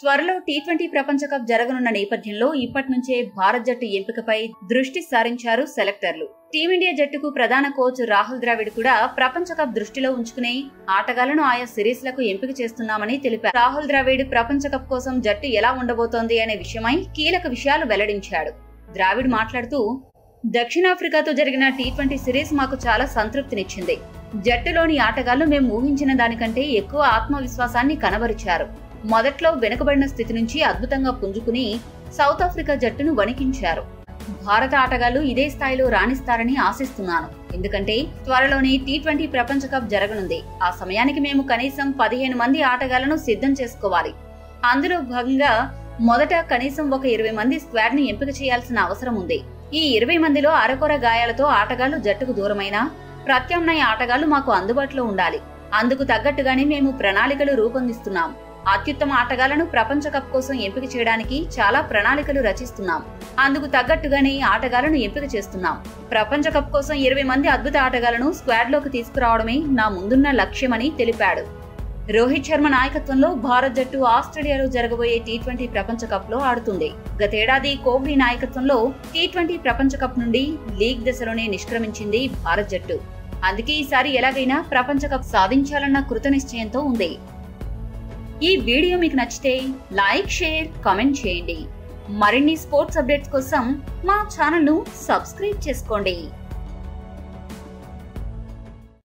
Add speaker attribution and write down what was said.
Speaker 1: త్వరలో tea twenty ప్రపంచ cup జరగనున్న నేపథ్యంలో ఇప్పటి నుంచే భారత్ జట్టు ఎంపికపై దృష్టి సారించారు సెలెక్టర్లు టీమిండియా జట్టుకు ప్రధాన కోచ్ రాహుల్ ద్రావిడ్ కూడా ప్రపంచ కప్ దృష్టిలో ఉంచుకుని ఆటగాళ్లను ఆయా సిరీస్లకు ఎంపిక చేస్తున్నామని తెలిపారు రాహుల్ ద్రావిడ్ ప్రపంచ కప్ కోసం జట్టు ఎలా ఉండబోతోంది అనే విషయమై కీలక విషయాలు వెల్లడించాడు ద్రావిడ్ మాట్లాడుతూ దక్షిణాఫ్రికాతో జరిగిన టీ ట్వంటీ సిరీస్ మాకు చాలా సంతృప్తినిచ్చింది జట్టులోని ఆటగాళ్లు మేము ఊహించిన దానికంటే ఎక్కువ ఆత్మవిశ్వాసాన్ని కనబరిచారు మొదట్లో వెనుకబడిన స్థితి నుంచి అద్భుతంగా పుంజుకుని సౌత్ ఆఫ్రికా జట్టును వణికించారు భారత ఆటగాళ్లు ఇదే స్థాయిలో రాణిస్తారని ఆశిస్తున్నాను ఎందుకంటే త్వరలోనే టీ ట్వంటీ ప్రపంచ కప్ జరగనుంది ఆ సమయానికి మేము కనీసం పదిహేను మంది ఆటగాళ్లను సిద్ధం చేసుకోవాలి అందులో భాగంగా మొదట కనీసం ఒక ఇరవై మంది స్క్వాడ్ ని ఎంపిక చేయాల్సిన అవసరం ఉంది ఈ ఇరవై మందిలో అరకొర గాయాలతో ఆటగాళ్లు జట్టుకు దూరమైనా ప్రత్యామ్నాయ ఆటగాళ్లు మాకు అందుబాటులో ఉండాలి అందుకు తగ్గట్టుగానే మేము ప్రణాళికలు రూపొందిస్తున్నాం అత్యుత్తమ ఆటగాళ్లను ప్రపంచ కప్ కోసం ఎంపిక చేయడానికి చాలా ప్రణాళికలు రచిస్తున్నాం అందుకు తగ్గట్టుగానే ఆటగాళ్లను ఎంపిక చేస్తున్నాం ప్రపంచ కప్ కోసం ఇరవై మంది అద్భుత ఆటగాళ్లను స్క్వాడ్ లోకి తీసుకురావడమే నా ముందున్న లక్ష్యమని తెలిపాడు రోహిత్ శర్మ నాయకత్వంలో భారత్ జట్టు ఆస్ట్రేలియాలో జరగబోయే టీ ట్వంటీ ప్రపంచ కప్ లో ఆడుతుంది గతేడాది కోహ్లీ నాయకత్వంలో టీ ట్వంటీ ప్రపంచ కప్ నుండి లీగ్ దశలోనే నిష్క్రమించింది భారత్ జట్టు అందుకే ఈసారి ఎలాగైనా ప్రపంచ కప్ సాధించాలన్న కృతనిశ్చయంతో ఉంది ఈ వీడియో మీకు నచ్చితే లైక్ షేర్ కామెంట్ చేయండి మరిన్ని స్పోర్ట్స్ అప్డేట్స్ కోసం మా ఛానల్ ను సబ్స్క్రైబ్ చేసుకోండి